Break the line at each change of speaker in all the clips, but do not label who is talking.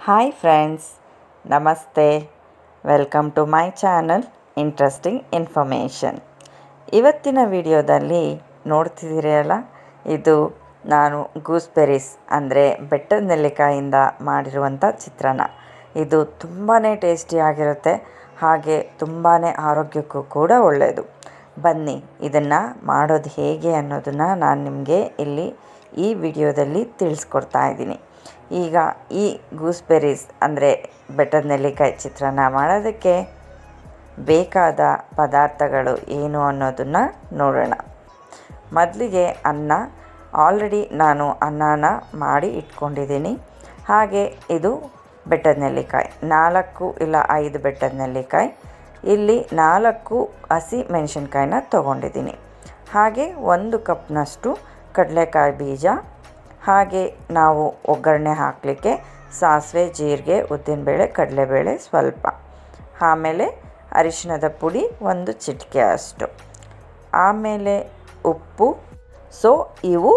hi friends ನಮಸ್ತೆ welcome to my channel interesting information ಇವತ್ತಿನ ವಿಡಿಯೋದಲ್ಲಿ ನೋಡ್ತಿದ್ದೀರಲ್ಲ ಇದು ನಾನು ಗೂಸ್ಬೆರೀಸ್ ಅಂದರೆ ಬೆಟ್ಟದ ನೆಲ್ಲಿಕಾಯಿಂದ ಮಾಡಿರುವಂಥ ಚಿತ್ರಾನ್ನ ಇದು ತುಂಬಾ ಟೇಸ್ಟಿಯಾಗಿರುತ್ತೆ ಹಾಗೆ ತುಂಬಾ ಆರೋಗ್ಯಕ್ಕೂ ಕೂಡ ಒಳ್ಳೆಯದು ಬನ್ನಿ ಇದನ್ನು ಮಾಡೋದು ಹೇಗೆ ಅನ್ನೋದನ್ನು ನಾನು ನಿಮಗೆ ಇಲ್ಲಿ ಈ ವಿಡಿಯೋದಲ್ಲಿ ತಿಳಿಸ್ಕೊಡ್ತಾ ಇದ್ದೀನಿ ಈಗ ಈ ಗೂಸ್ಬೆರೀಸ್ ಅಂದರೆ ಬೆಟ್ಟದ ನೆಲ್ಲಿಕಾಯಿ ಚಿತ್ರಾನ್ನ ಮಾಡೋದಕ್ಕೆ ಬೇಕಾದ ಪದಾರ್ಥಗಳು ಏನು ಅನ್ನೋದನ್ನು ನೋಡೋಣ ಮೊದಲಿಗೆ ಅನ್ನ ಆಲ್ರೆಡಿ ನಾನು ಅನ್ನನ ಮಾಡಿ ಇಟ್ಕೊಂಡಿದ್ದೀನಿ ಹಾಗೆ ಇದು ಬೆಟ್ಟದ ನೆಲ್ಲಿಕಾಯಿ ನಾಲ್ಕು ಇಲ್ಲ ಐದು ಬೆಟ್ಟದ ನೆಲ್ಲಿಕಾಯಿ ಇಲ್ಲಿ ನಾಲ್ಕು ಹಸಿ ಮೆಣಸಿನ್ಕಾಯಿನ ತೊಗೊಂಡಿದ್ದೀನಿ ಹಾಗೆ ಒಂದು ಕಪ್ನಷ್ಟು ಕಡಲೆಕಾಯಿ ಬೀಜ ಹಾಗೆ ನಾವು ಒಗ್ಗರಣೆ ಹಾಕಲಿಕ್ಕೆ ಸಾಸಿವೆ ಜೀರಿಗೆ ಉದ್ದಿನಬೇಳೆ ಕಡಲೆಬೇಳೆ ಸ್ವಲ್ಪ ಆಮೇಲೆ ಅರಿಶಿಣದ ಪುಡಿ ಒಂದು ಚಿಟಿಕೆ ಅಷ್ಟು ಆಮೇಲೆ ಉಪ್ಪು ಸೊ ಇವು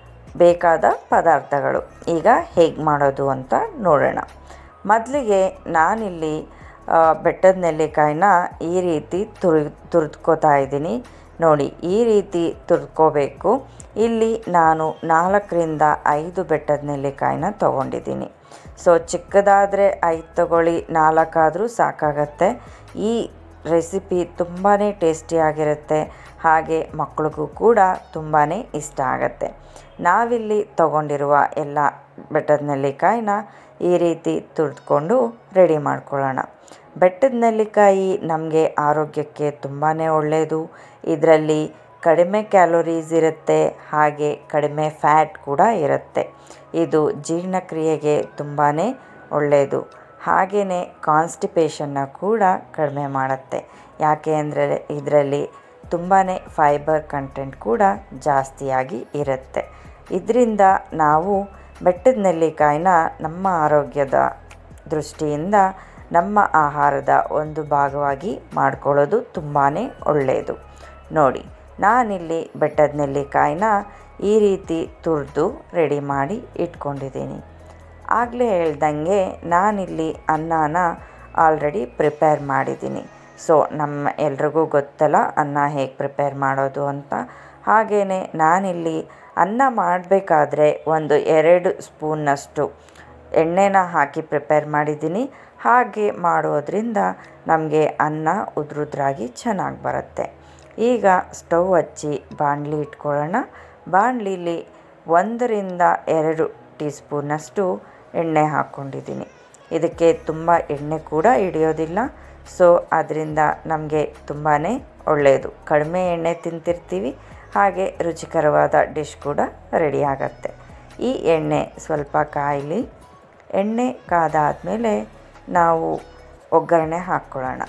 ಬೇಕಾದ ಪದಾರ್ಥಗಳು ಈಗ ಹೇಗೆ ಮಾಡೋದು ಅಂತ ನೋಡೋಣ ಮೊದಲಿಗೆ ನಾನಿಲ್ಲಿ ಬೆಟ್ಟದ ನೆಲ್ಲಿಕಾಯಿನ ಈ ರೀತಿ ತುರಿ ತುರಿದ್ಕೋತಾ ಇದ್ದೀನಿ ನೋಡಿ ಈ ರೀತಿ ತುರ್ಕೋಬೇಕು ಇಲ್ಲಿ ನಾನು ನಾಲ್ಕರಿಂದ ಐದು ಬೆಟ್ಟದ ನೆಲ್ಲಿಕಾಯಿನ ತೊಗೊಂಡಿದ್ದೀನಿ ಸೊ ಚಿಕ್ಕದಾದರೆ ಐದು ತಗೊಳ್ಳಿ ನಾಲ್ಕಾದರೂ ಸಾಕಾಗತ್ತೆ ಈ ರೆಸಿಪಿ ತುಂಬಾ ಟೇಸ್ಟಿಯಾಗಿರುತ್ತೆ ಹಾಗೆ ಮಕ್ಳಿಗೂ ಕೂಡ ತುಂಬಾ ಇಷ್ಟ ಆಗುತ್ತೆ ನಾವಿಲ್ಲಿ ತಗೊಂಡಿರುವ ಎಲ್ಲ ಬೆಟ್ಟದ ನೆಲ್ಲಿಕಾಯಿನ ಈ ರೀತಿ ತುರಿದ್ಕೊಂಡು ರೆಡಿ ಮಾಡ್ಕೊಳ್ಳೋಣ ಬೆಟ್ಟದ ನೆಲ್ಲಿಕಾಯಿ ನಮಗೆ ಆರೋಗ್ಯಕ್ಕೆ ತುಂಬಾ ಒಳ್ಳೆಯದು ಇದರಲ್ಲಿ ಕಡಿಮೆ ಕ್ಯಾಲೋರೀಸ್ ಇರುತ್ತೆ ಹಾಗೆ ಕಡಿಮೆ ಫ್ಯಾಟ್ ಕೂಡ ಇರುತ್ತೆ ಇದು ಜೀರ್ಣಕ್ರಿಯೆಗೆ ತುಂಬಾ ಒಳ್ಳೆಯದು ಹಾಗೆಯೇ ಕಾನ್ಸ್ಟಿಪೇಷನ್ನ ಕೂಡ ಕಡಿಮೆ ಮಾಡುತ್ತೆ ಯಾಕೆ ಅಂದರೆ ಇದರಲ್ಲಿ ತುಂಬಾ ಫೈಬರ್ ಕಂಟೆಂಟ್ ಕೂಡ ಜಾಸ್ತಿಯಾಗಿ ಇರುತ್ತೆ ಇದರಿಂದ ನಾವು ಬೆಟ್ಟದ ನೆಲ್ಲಿಕಾಯಿನ ನಮ್ಮ ಆರೋಗ್ಯದ ದೃಷ್ಟಿಯಿಂದ ನಮ್ಮ ಆಹಾರದ ಒಂದು ಭಾಗವಾಗಿ ಮಾಡ್ಕೊಳ್ಳೋದು ತುಂಬಾ ಒಳ್ಳೆಯದು ನೋಡಿ ನಾನಿಲ್ಲಿ ಬೆಟ್ಟದ ನೆಲ್ಲಿಕಾಯಿನ ಈ ರೀತಿ ತುರಿದು ರೆಡಿ ಮಾಡಿ ಇಟ್ಕೊಂಡಿದ್ದೀನಿ ಆಗಲೇ ಹೇಳ್ದಂಗೆ ನಾನಿಲ್ಲಿ ಅನ್ನನ ಆಲ್ರೆಡಿ ಪ್ರಿಪೇರ್ ಮಾಡಿದ್ದೀನಿ ಸೊ ನಮ್ಮ ಎಲ್ರಿಗೂ ಗೊತ್ತಲ್ಲ ಅನ್ನ ಹೇಗೆ ಪ್ರಿಪೇರ್ ಮಾಡೋದು ಅಂತ ಹಾಗೆಯೇ ನಾನಿಲ್ಲಿ ಅನ್ನ ಮಾಡಬೇಕಾದ್ರೆ ಒಂದು ಎರಡು ಸ್ಪೂನ್ನಷ್ಟು ಎಣ್ಣೆನ ಹಾಕಿ ಪ್ರಿಪೇರ್ ಮಾಡಿದ್ದೀನಿ ಹಾಗೆ ಮಾಡೋದ್ರಿಂದ ನಮಗೆ ಅನ್ನ ಉದ್ರುದ್ರಾಗಿ ಚೆನ್ನಾಗಿ ಬರುತ್ತೆ ಈಗ ಸ್ಟವ್ ಹಚ್ಚಿ ಬಾಣಲಿ ಇಟ್ಕೊಳ್ಳೋಣ ಬಾಣಲಿಲಿ ಒಂದರಿಂದ ಎರಡು ಟೀ ಸ್ಪೂನಷ್ಟು ಎಣ್ಣೆ ಹಾಕ್ಕೊಂಡಿದ್ದೀನಿ ಇದಕ್ಕೆ ತುಂಬ ಎಣ್ಣೆ ಕೂಡ ಹಿಡಿಯೋದಿಲ್ಲ ಸೊ ಅದರಿಂದ ನಮಗೆ ತುಂಬಾ ಒಳ್ಳೆಯದು ಕಡಿಮೆ ಎಣ್ಣೆ ತಿಂತಿರ್ತೀವಿ ಹಾಗೆ ರುಚಿಕರವಾದ ಡಿಶ್ ಕೂಡ ರೆಡಿ ಆಗತ್ತೆ ಈ ಎಣ್ಣೆ ಸ್ವಲ್ಪ ಕಾಯಲಿ ಎಣ್ಣೆ ಕಾದಾದಮೇಲೆ ನಾವು ಒಗ್ಗರಣೆ ಹಾಕ್ಕೊಳ್ಳೋಣ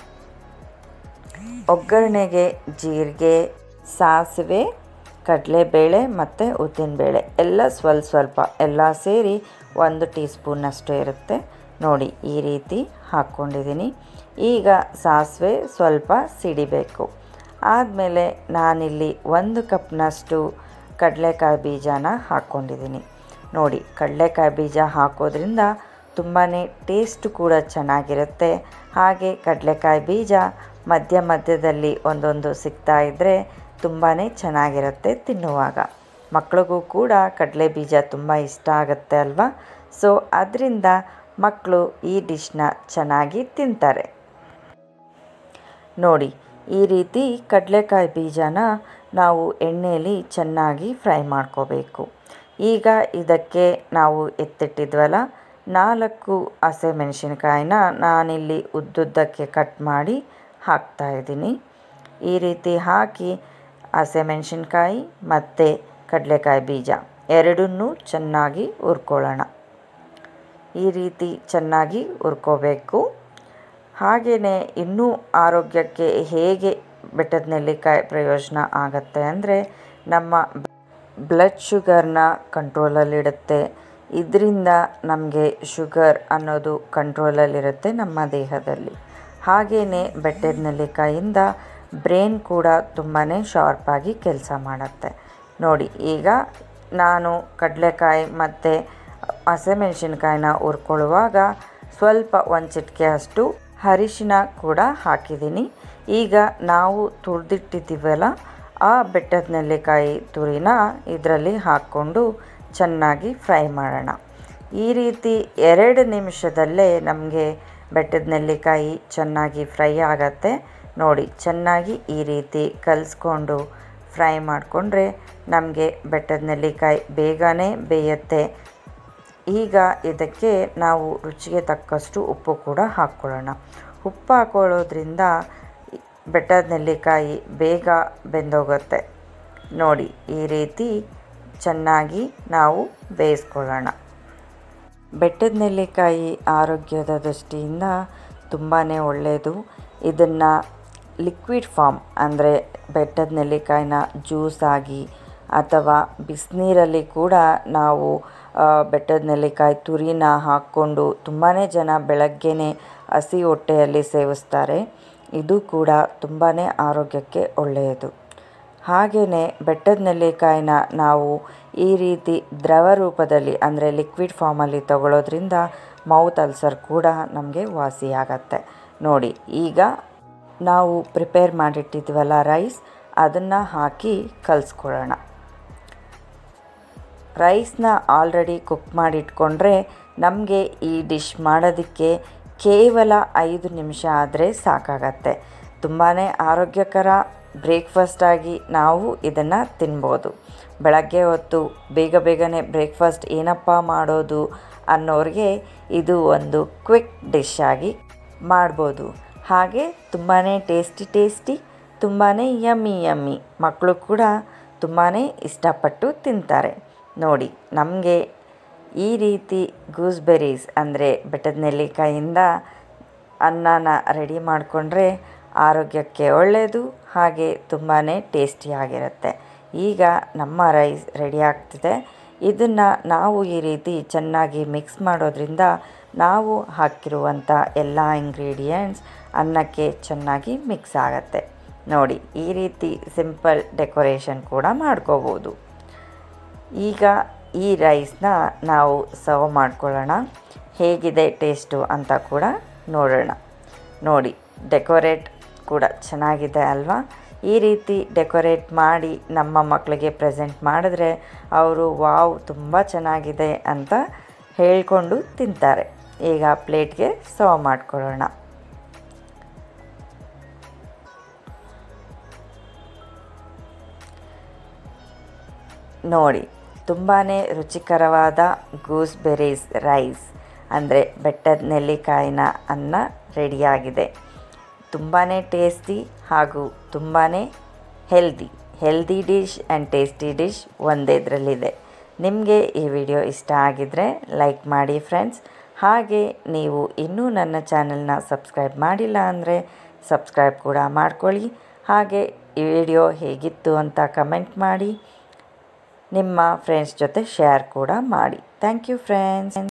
ಒಗ್ಗರಣೆಗೆ ಜೀರಿಗೆ ಸಾಸಿವೆ ಕಡಲೆಬೇಳೆ ಮತ್ತು ಉದ್ದಿನಬೇಳೆ ಎಲ್ಲ ಸ್ವಲ್ಪ ಸ್ವಲ್ಪ ಎಲ್ಲ ಸೇರಿ ಒಂದು ಟೀ ಸ್ಪೂನಷ್ಟು ಇರುತ್ತೆ ನೋಡಿ ಈ ರೀತಿ ಹಾಕ್ಕೊಂಡಿದ್ದೀನಿ ಈಗ ಸಾಸಿವೆ ಸ್ವಲ್ಪ ಸಿಡಿಬೇಕು ಆದಮೇಲೆ ನಾನಿಲ್ಲಿ ಒಂದು ಕಪ್ನಷ್ಟು ಕಡಲೆಕಾಯಿ ಬೀಜನ ಹಾಕ್ಕೊಂಡಿದ್ದೀನಿ ನೋಡಿ ಕಡಲೆಕಾಯಿ ಬೀಜ ಹಾಕೋದ್ರಿಂದ ತುಂಬಾ ಟೇಸ್ಟ್ ಕೂಡ ಚೆನ್ನಾಗಿರುತ್ತೆ ಹಾಗೆ ಕಡಲೆಕಾಯಿ ಬೀಜ ಮಧ್ಯ ಮಧ್ಯದಲ್ಲಿ ಒಂದೊಂದು ಸಿಗ್ತಾ ಇದ್ದರೆ ತುಂಬಾ ಚೆನ್ನಾಗಿರುತ್ತೆ ತಿನ್ನುವಾಗ ಮಕ್ಳಿಗೂ ಕೂಡ ಕಡಲೆ ಬೀಜ ತುಂಬ ಇಷ್ಟ ಆಗುತ್ತೆ ಅಲ್ವಾ ಸೊ ಅದರಿಂದ ಮಕ್ಕಳು ಈ ಡಿಶ್ನ ಚೆನ್ನಾಗಿ ತಿಂತಾರೆ ನೋಡಿ ಈ ರೀತಿ ಕಡಲೆಕಾಯಿ ಬೀಜನ ನಾವು ಎಣ್ಣೆಯಲ್ಲಿ ಚೆನ್ನಾಗಿ ಫ್ರೈ ಮಾಡ್ಕೋಬೇಕು ಈಗ ಇದಕ್ಕೆ ನಾವು ಎತ್ತಿಟ್ಟಿದ್ವಲ್ಲ ನಾಲ್ಕು ಹಸಿಮೆಣಸಿನ್ಕಾಯಿನ ನಾನಿಲ್ಲಿ ಉದ್ದುದ್ದಕ್ಕೆ ಕಟ್ ಮಾಡಿ ಹಾಕ್ತಾಯಿದ್ದೀನಿ ಈ ರೀತಿ ಹಾಕಿ ಹಸಿಮೆಣಸಿನ್ಕಾಯಿ ಮತ್ತು ಕಡಲೆಕಾಯಿ ಬೀಜ ಎರಡನ್ನೂ ಚೆನ್ನಾಗಿ ಹುರ್ಕೊಳ್ಳೋಣ ಈ ರೀತಿ ಚೆನ್ನಾಗಿ ಹುರ್ಕೋಬೇಕು ಹಾಗೆಯೇ ಇನ್ನೂ ಆರೋಗ್ಯಕ್ಕೆ ಹೇಗೆ ಬೆಟ್ಟದ ನೆಲ್ಲಿಕಾಯಿ ಪ್ರಯೋಜನ ಆಗತ್ತೆ ಅಂದರೆ ನಮ್ಮ ಬ್ಲಡ್ ಶುಗರ್ನ ಕಂಟ್ರೋಲಲ್ಲಿಡುತ್ತೆ ಇದರಿಂದ ನಮಗೆ ಶುಗರ್ ಅನ್ನೋದು ಕಂಟ್ರೋಲಲ್ಲಿರುತ್ತೆ ನಮ್ಮ ದೇಹದಲ್ಲಿ ಹಾಗೆಯೇ ಬೆಟ್ಟದ ನೆಲ್ಲಿಕಾಯಿಂದ ಬ್ರೈನ್ ಕೂಡ ತುಂಬಾ ಶಾರ್ಪಾಗಿ ಕೆಲಸ ಮಾಡುತ್ತೆ ನೋಡಿ ಈಗ ನಾನು ಕಡಲೆಕಾಯಿ ಮತ್ತು ಹಸಿಮೆಣ್ಸಿನ್ಕಾಯಿನ ಹುರ್ಕೊಳ್ಳುವಾಗ ಸ್ವಲ್ಪ ಒಂದು ಚಿಟಿಕೆ ಅಷ್ಟು ಅರಿಶಿನ ಕೂಡ ಹಾಕಿದ್ದೀನಿ ಈಗ ನಾವು ತುರಿದಿಟ್ಟಿದ್ದೀವಲ್ಲ ಆ ಬೆಟ್ಟದ ನೆಲ್ಲಿಕಾಯಿ ತುರಿನ ಇದರಲ್ಲಿ ಹಾಕ್ಕೊಂಡು ಚೆನ್ನಾಗಿ ಫ್ರೈ ಮಾಡೋಣ ಈ ರೀತಿ ಎರಡು ನಿಮಿಷದಲ್ಲೇ ನಮಗೆ ಬೆಟ್ಟದ ನೆಲ್ಲಿಕಾಯಿ ಚೆನ್ನಾಗಿ ಫ್ರೈ ಆಗತ್ತೆ ನೋಡಿ ಚೆನ್ನಾಗಿ ಈ ರೀತಿ ಕಲಿಸ್ಕೊಂಡು ಫ್ರೈ ಮಾಡಿಕೊಂಡ್ರೆ ನಮಗೆ ಬೆಟ್ಟದ ನೆಲ್ಲಿಕಾಯಿ ಬೇಗನೆ ಬೇಯುತ್ತೆ ಈಗ ಇದಕ್ಕೆ ನಾವು ರುಚಿಗೆ ತಕ್ಕಷ್ಟು ಉಪ್ಪು ಕೂಡ ಹಾಕ್ಕೊಳ್ಳೋಣ ಉಪ್ಪು ಹಾಕೊಳ್ಳೋದ್ರಿಂದ ಬೆಟ್ಟದ ನೆಲ್ಲಿಕಾಯಿ ಬೇಗ ಬೆಂದೋಗುತ್ತೆ ನೋಡಿ ಈ ರೀತಿ ಚೆನ್ನಾಗಿ ನಾವು ಬೇಯಿಸ್ಕೊಳ್ಳೋಣ ಬೆಟ್ಟದ ನೆಲ್ಲಿಕಾಯಿ ಆರೋಗ್ಯದ ದೃಷ್ಟಿಯಿಂದ ತುಂಬಾ ಒಳ್ಳೆಯದು ಇದನ್ನು ಲಿಕ್ವಿಡ್ ಫಾರ್ಮ್ ಅಂದರೆ ಬೆಟ್ಟದ ನೆಲ್ಲಿಕಾಯಿನ ಜ್ಯೂಸ್ ಆಗಿ ಅಥವಾ ಬಿಸಿನೀರಲ್ಲಿ ಕೂಡ ನಾವು ಬೆಟ್ಟದ ನೆಲ್ಲಿಕಾಯಿ ತುರಿನ ಹಾಕ್ಕೊಂಡು ತುಂಬಾ ಜನ ಬೆಳಗ್ಗೆನೇ ಹಸಿ ಹೊಟ್ಟೆಯಲ್ಲಿ ಸೇವಿಸ್ತಾರೆ ಇದು ಕೂಡ ತುಂಬಾ ಆರೋಗ್ಯಕ್ಕೆ ಒಳ್ಳೆಯದು ಹಾಗೆಯೇ ಬೆಟ್ಟದ ನೆಲ್ಲಿಕಾಯಿನ ನಾವು ಈ ರೀತಿ ದ್ರವ ರೂಪದಲ್ಲಿ ಅಂದರೆ ಲಿಕ್ವಿಡ್ ಫಾರ್ಮಲ್ಲಿ ತಗೊಳ್ಳೋದ್ರಿಂದ ಮೌತ್ ಅಲ್ಸರ್ ಕೂಡ ನಮಗೆ ವಾಸಿಯಾಗತ್ತೆ ನೋಡಿ ಈಗ ನಾವು ಪ್ರಿಪೇರ್ ಮಾಡಿಟ್ಟಿದ್ವಲ್ಲ ರೈಸ್ ಅದನ್ನು ಹಾಕಿ ಕಲಿಸ್ಕೊಳ್ಳೋಣ ರೈಸ್ನ ಆಲ್ರೆಡಿ ಕುಕ್ ಮಾಡಿಟ್ಕೊಂಡ್ರೆ ನಮಗೆ ಈ ಡಿಶ್ ಮಾಡೋದಕ್ಕೆ ಕೇವಲ ಐದು ನಿಮಿಷ ಆದರೆ ಸಾಕಾಗತ್ತೆ ತುಂಬಾ ಆರೋಗ್ಯಕರ ಬ್ರೇಕ್ಫಾಸ್ಟ್ ಆಗಿ ನಾವು ಇದನ್ನು ತಿನ್ಬೋದು ಬೆಳಗ್ಗೆ ಹೊತ್ತು ಬೇಗ ಬೇಗನೆ ಬ್ರೇಕ್ಫಾಸ್ಟ್ ಏನಪ್ಪ ಮಾಡೋದು ಅನ್ನೋರಿಗೆ ಇದು ಒಂದು ಕ್ವಿಕ್ ಡಿಶ್ ಆಗಿ ಮಾಡ್ಬೋದು ಹಾಗೆ ತುಂಬಾ ಟೇಸ್ಟಿ ಟೇಸ್ಟಿ ತುಂಬಾ ಯಮ್ಮಿ ಯಮ್ಮಿ ಮಕ್ಕಳು ಕೂಡ ತುಂಬಾ ಇಷ್ಟಪಟ್ಟು ತಿಂತಾರೆ ನೋಡಿ ನಮಗೆ ಈ ರೀತಿ ಗೂಸ್ಬೆರೀಸ್ ಅಂದರೆ ಬೆಟ್ಟದ ನೆಲ್ಲಿಕಾಯಿಂದ ಅನ್ನನ ರೆಡಿ ಮಾಡಿಕೊಂಡ್ರೆ ಆರೋಗ್ಯಕ್ಕೆ ಒಳ್ಳೆಯದು ಹಾಗೆ ತುಂಬಾ ಟೇಸ್ಟಿಯಾಗಿರುತ್ತೆ ಈಗ ನಮ್ಮ ರೈಸ್ ರೆಡಿ ಆಗ್ತಿದೆ ಇದನ್ನು ನಾವು ಈ ರೀತಿ ಚೆನ್ನಾಗಿ ಮಿಕ್ಸ್ ಮಾಡೋದ್ರಿಂದ ನಾವು ಹಾಕಿರುವಂಥ ಎಲ್ಲ ಇಂಗ್ರೀಡಿಯೆಂಟ್ಸ್ ಅನ್ನಕ್ಕೆ ಚೆನ್ನಾಗಿ ಮಿಕ್ಸ್ ಆಗುತ್ತೆ ನೋಡಿ ಈ ರೀತಿ ಸಿಂಪಲ್ ಡೆಕೋರೇಷನ್ ಕೂಡ ಮಾಡ್ಕೋಬೋದು ಈಗ ಈ ರೈಸ್ನ ನಾವು ಸರ್ವ್ ಮಾಡ್ಕೊಳ್ಳೋಣ ಹೇಗಿದೆ ಟೇಸ್ಟು ಅಂತ ಕೂಡ ನೋಡೋಣ ನೋಡಿ ಡೆಕೋರೇಟ್ ಕೂಡ ಚೆನ್ನಾಗಿದೆ ಅಲ್ವಾ ಈ ರೀತಿ ಡೆಕೋರೇಟ್ ಮಾಡಿ ನಮ್ಮ ಮಕ್ಕಳಿಗೆ ಪ್ರೆಸೆಂಟ್ ಮಾಡಿದ್ರೆ ಅವರು ವಾವ್ ತುಂಬ ಚೆನ್ನಾಗಿದೆ ಅಂತ ಹೇಳ್ಕೊಂಡು ತಿಂತಾರೆ ಈಗ ಪ್ಲೇಟ್ಗೆ ಸರ್ವ್ ಮಾಡ್ಕೊಳ್ಳೋಣ ನೋಡಿ ತುಂಬಾ ರುಚಿಕರವಾದ ಗೂಸ್ಬೆರೀಸ್ ರೈಸ್ ಅಂದರೆ ಬೆಟ್ಟದ ನೆಲ್ಲಿಕಾಯಿನ ಅನ್ನ ರೆಡಿಯಾಗಿದೆ ತುಂಬಾ ಟೇಸ್ಟಿ ಹಾಗೂ ತುಂಬಾ healthy healthy dish and tasty dish ಒಂದೇ ಇದರಲ್ಲಿದೆ ನಿಮಗೆ ಈ ವಿಡಿಯೋ ಇಷ್ಟ ಆಗಿದರೆ ಲೈಕ್ ಮಾಡಿ ಫ್ರೆಂಡ್ಸ್ ಹಾಗೆ ನೀವು ಇನ್ನೂ ನನ್ನ ಚಾನಲ್ನ ಸಬ್ಸ್ಕ್ರೈಬ್ ಮಾಡಿಲ್ಲ ಅಂದರೆ ಸಬ್ಸ್ಕ್ರೈಬ್ ಕೂಡ ಮಾಡ್ಕೊಳ್ಳಿ ಹಾಗೆ ಈ ವಿಡಿಯೋ ಹೇಗಿತ್ತು ಅಂತ ಕಮೆಂಟ್ ಮಾಡಿ ನಿಮ್ಮ ಫ್ರೆಂಡ್ಸ್ ಜೊತೆ ಶೇರ್ ಕೂಡ ಮಾಡಿ ಥ್ಯಾಂಕ್ ಯು ಫ್ರೆಂಡ್ಸ್